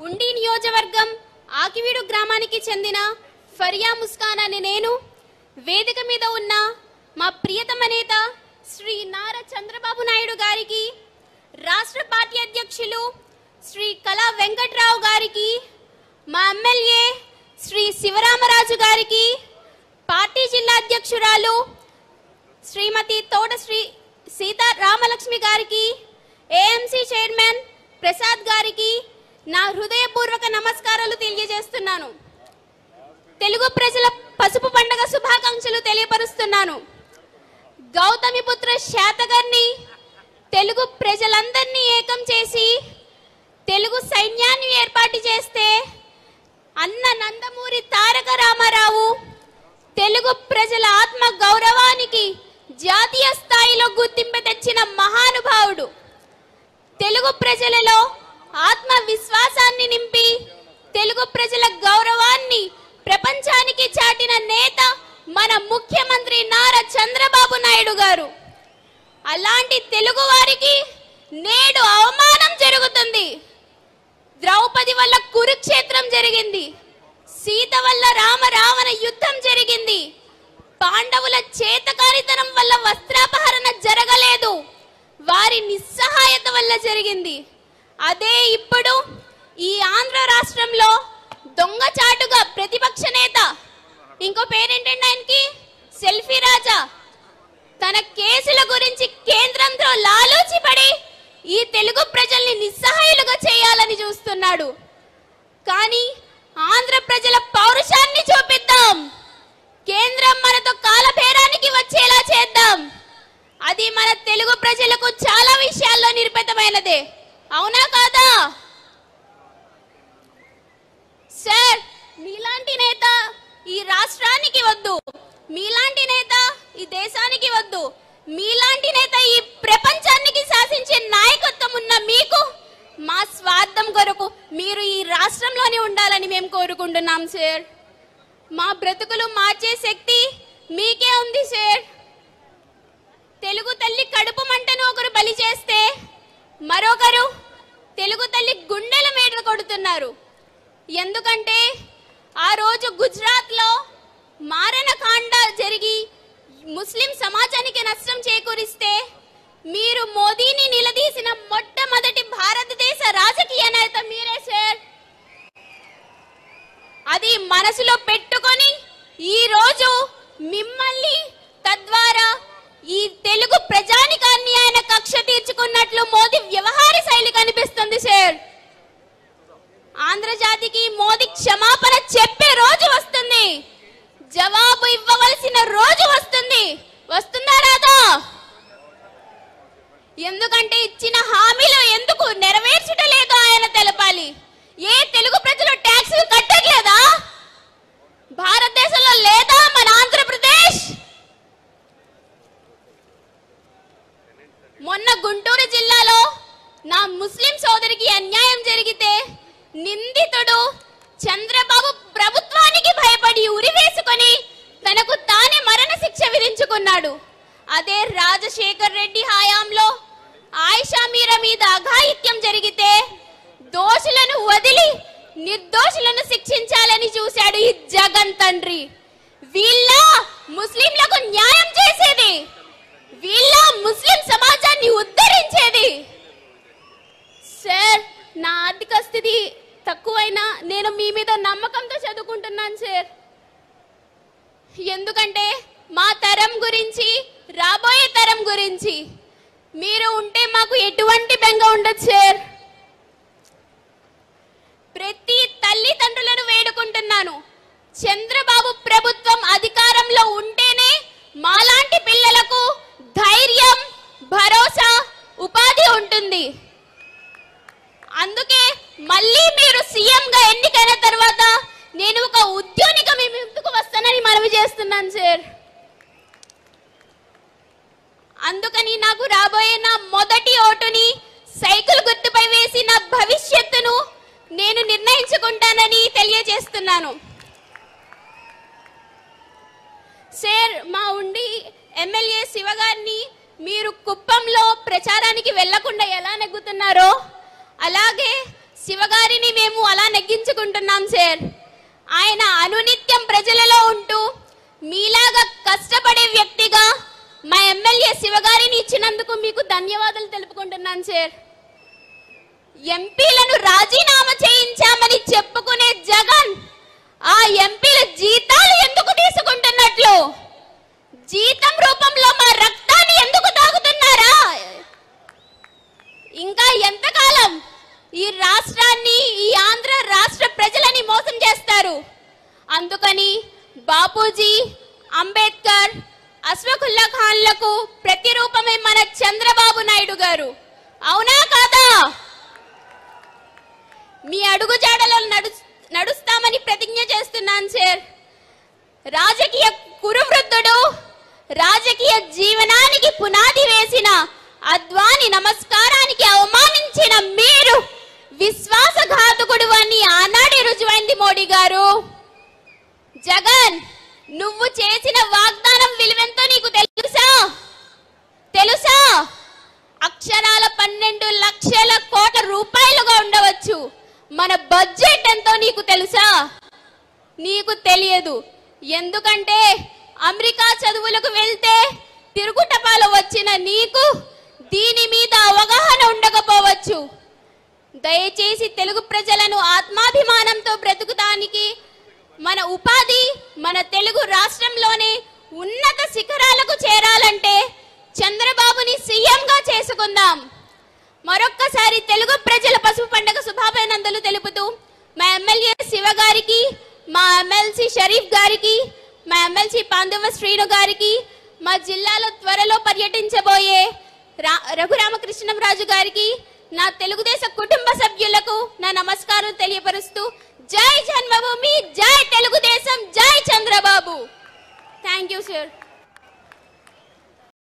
ఉండి నియోజకవర్గం ఆకివీడు గ్రామానికి చెందిన ఫరియా ముస్కాన్ అనే నేను వేదిక మీద ఉన్న మా ప్రియతమ నేత శ్రీ నారా చంద్రబాబు నాయుడు గారికి రాష్ట్ర పార్టీ అధ్యక్షులు శ్రీ కళా వెంకట్రావు గారికి మా ఎమ్మెల్యే శ్రీ శివరామరాజు గారికి పార్టీ జిల్లా అధ్యక్షురాలు శ్రీమతి తోట శ్రీ సీతా రామలక్ష్మి గారికి ఏఎంసీ చైర్మన్ ప్రసాద్ గారికి నా హృదయపూర్వక నమస్కారాలు తెలియజేస్తున్నాను తెలుగు ప్రజల పసుపు పండగ శుభాకాంక్షలు తెలియపరుస్తున్నాను గౌతమిపుత్ర శాతగారిని తెలుగు ప్రజలందరినీ ఏకం చేసి తెలుగు సైన్యాన్ని ఏర్పాటు చేస్తే అన్న నందమూరి తారక రామారావు తెలుగు ప్రజల ఆత్మ గౌరవానికి జాతీయ స్థాయిలో గుర్తింపు తెచ్చిన మహానుభావుడు తెలుగు ప్రజలలో ఆత్మ విశ్వాసాన్ని నింపి తెలుగు ప్రజల గౌరవాన్ని ప్రపంచానికి చాటిన నేత మన ముఖ్యమంత్రి నారా చంద్రబాబు నాయుడు గారు అలాంటి తెలుగు వారికి నేడు అవమానం జరుగుతుంది ద్రౌపది వల్ల కురుక్షేత్రం జరిగింది సీత వల్ల రామ రావణ యుద్ధం జరిగింది పాండవుల చేతకారితనం వల్ల వస్త్రాపహరణ జరగలేదు వారి నిస్సహాయత వల్ల జరిగింది అదే ఇప్పుడు ఈ ఆంధ్ర రాష్ట్రంలో దొంగచాటుగా ప్రతిపక్ష నేత ఇంకో పేరేంటండి ఆయనకి సెల్ఫీ రాజా తన కేసుల గురించి కేంద్రంతో లాలూచి పడి ఈ తెలుగు ప్రజల్ని నిస్సహాయులుగా చేయాలని చూస్తున్నాడు కానీ ఆంధ్ర ప్రజల పౌరుషాన్ని చూపిద్దాం కేంద్రం మనతో కాలభేరానికి వచ్చేలా చేద్దాం అది మన తెలుగు ప్రజలకు చాలా విషయాల్లో నిర్మితమైనదే అవునా కాదా సార్ మీలాంటి నేత ఈ రాష్ట్రానికి వద్దు మీలాంటి నేత ఈ దేశానికి వద్దు మీలాంటి నేత ఈ ప్రపంచానికి శాసించే నాయకత్వం ఉన్న మీకు మా స్వార్థం కొరకు మీరు ఈ రాష్ట్రంలోనే ఉండాలని మేము కోరుకుంటున్నాం సార్ మా బ్రతుకులు మార్చే శక్తి మీకే ఉంది సార్ తెలుగు తల్లి కడుపు మంటను ఒకరు బలి చేస్తే మరొకరు తెలుగు తల్లి గుండెల మీద కొడుతున్నారు ఎందుకంటే ఆ రోజు గుజరాత్లో మారణకాండ జరిగి ముస్లిం సమాజానికి నష్టం చేకూరిస్తే మీరు మోదీని నిలదీసిన మొట్టమొదటి భారతదేశ రాజకీయ నేత మీరే సార్ అది మనసులో పెట్టుకొని ఈ రోజు మిమ్మల్ని తద్వారా ఈ తెలుగు ప్రజానికాన్ని ఆయన కక్ష తీర్చుకున్నట్లు మోదీ వ్యవహార శైలి కనిపిస్తుంది సార్ ఆంధ్రజాతికి మోదీ క్షమాపణ చెప్పే రోజు వస్తుంది జవాబు ఇవ్వవలసిన రోజు వస్తుంది వస్తుందా రాదా ఎందుకంటే ఇచ్చిన హామీలు ఎందుకు నెరవేర్చటలేదు ఆయన తెలపాలి ఏ తెలుగు ప్రజలు ట్యాక్సులు కట్టట్లేదా భారతదేశంలో లేదా మన ఆంధ్రప్రదేశ్ మొన్న గుంటూరు జిల్లాలో నా ముస్లిం సోదరికి అన్యాయం జరిగితే నిందితుడు చంద్రబాబు ప్రభుత్వానికి భయపడి ఉరివేసుకొని తనకు తానే మరణ శిక్ష విధించుకున్నాడు అదే రాజశేఖర్ రెడ్డి హయాంలో ఆయిషా మీరా మీద అఘాయిత్యం జరిగితే దోషులను వదిలి నిర్దోషులను శిక్షించాలని చూశాడు ఈ జగన్ తండ్రి వీళ్ళ ముస్లింలకు న్యాయం చేసేది వీళ్ళ ముస్లిం సమాజాన్ని ఉద్ధరించేది సార్ నా ఆర్థిక స్థితి తక్కువైనా నేను మీ మీద నమ్మకంతో చదువుకుంటున్నాను సార్ ఎందుకంటే మా తరం గురించి రాబోయే తరం గురించి మీరు ఉంటే మాకు ఎటువంటి బెంగ ఉండదు సార్ ప్రతి తల్లిదండ్రులను వేడుకుంటున్నాను చంద్రబాబు ప్రభుత్వం అధికారంలో ఉంటేనే మాలాంటి పిల్లలకు ధైర్యం భరోసా ఉపాధి ఉంటుంది అందుకే మళ్ళీ మీరు సీఎం గా ఎన్నికైన తర్వాత నేను ఒక ఉద్యోగిగా మీ ముందుకు వస్తానని మనవి చేస్తున్నాను సార్ అందుకని నాకు రాబోయే నా మొదటి ఓటుని సైకిల్ గుర్తుపై వేసి నా భవిష్యత్తును నేను నిర్ణయించుకుంటానని తెలియజేస్తున్నాను సార్ మా ఉండి ఎమ్మెల్యే శివ గారిని మీరు కుప్పంలో ప్రచారానికి వెళ్లకుండా ఎలా నెగ్గుతున్నారో అలాగే శివగారిని మేము అలా నెగ్గించుకుంటున్నాం సార్ ఆయన అనునిత్యం ప్రజలలో ఉంటూ మీలాగా కష్టపడే వ్యక్తిగా మా ఎమ్మెల్యే శివగారిని ఇచ్చినందుకు మీకు ధన్యవాదాలు తెలుపుకుంటున్నాను సార్ ఎంపీలను రాజీనామా చేయించామని చెప్పుకునే జగన్ ఆ ఎంపీల జీతాలు ఎందుకు తీసుకుంటున్నట్లు జీతం రూపంలో మా రక్తాన్ని ఎందుకు తాగుతున్నారా ఇంకా ఎంతకాలం ఈ రాష్ట్రాన్ని ఈ ఆంధ్ర రాష్ట్ర ప్రజలని మోసం చేస్తారు అందుకని బాపూజీ అంబేద్కర్ అశ్వకుల్లా ఖాన్లకు ప్రతిరూపమే మన చంద్రబాబు నాయుడు గారు అవునా కాదా మీ అడుగుజాడలో నడు నడుస్తామని ప్రతిజ్ఞ చేస్తున్నాను సార్ రాజకీయ కురువృద్ధుడు రాజకీయ జీవనానికి పునాది వేసిన అద్వాని నమస్కారానికి అవమానించిన మీరు విశ్వాసఘాతకుడు అని ఆనాడే రుజువైంది మోడీ గారు జగన్ నువ్వు చేసిన వాగ్దానం విలువెంతో నీకు తెలుసా తెలుసా అక్షరాల పన్నెండు లక్షల కోట్ల రూపాయలుగా ఉండవచ్చు మన బడ్జెట్ ఎంతో నీకు తెలుసా నీకు తెలియదు ఎందుకంటే అమెరికా చదువులకు వెళ్తే తిరుగుటపాలు వచ్చిన నీకు దీని మీద అవగాహన ఉండకపోవచ్చు దయచేసి తెలుగు ప్రజలను ఆత్మాభిమానంతో బ్రతుకుతానికి మన ఉపాధి మన తెలుగు రాష్ట్రంలోనే ఉన్నత శిఖరాలకు చేరాలంటే చంద్రబాబుని సీఎంగా చేసుకుందాం మరొక్కసారి తెలుగు ప్రజల పసుపు పండుగ శుభాభినందనలు తెలుపుతూ మా ఎమ్మెల్యే శివ గారికి మా ఎమ్మెల్సీ షరీఫ్ గారికి మా ఎమ్మెల్సీ పాండవ శ్రీను గారికి మా జిల్లాలో త్వరలో పర్యటించబోయే రా రఘురామకృష్ణంరాజు గారికి నా తెలుగుదేశం కుటుంబ సభ్యులకు నా నమస్కారం తెలియపరుస్తూ జై జన్మభూమి జై తెలుగుదేశం జై చంద్రబాబు థ్యాంక్ యూ సార్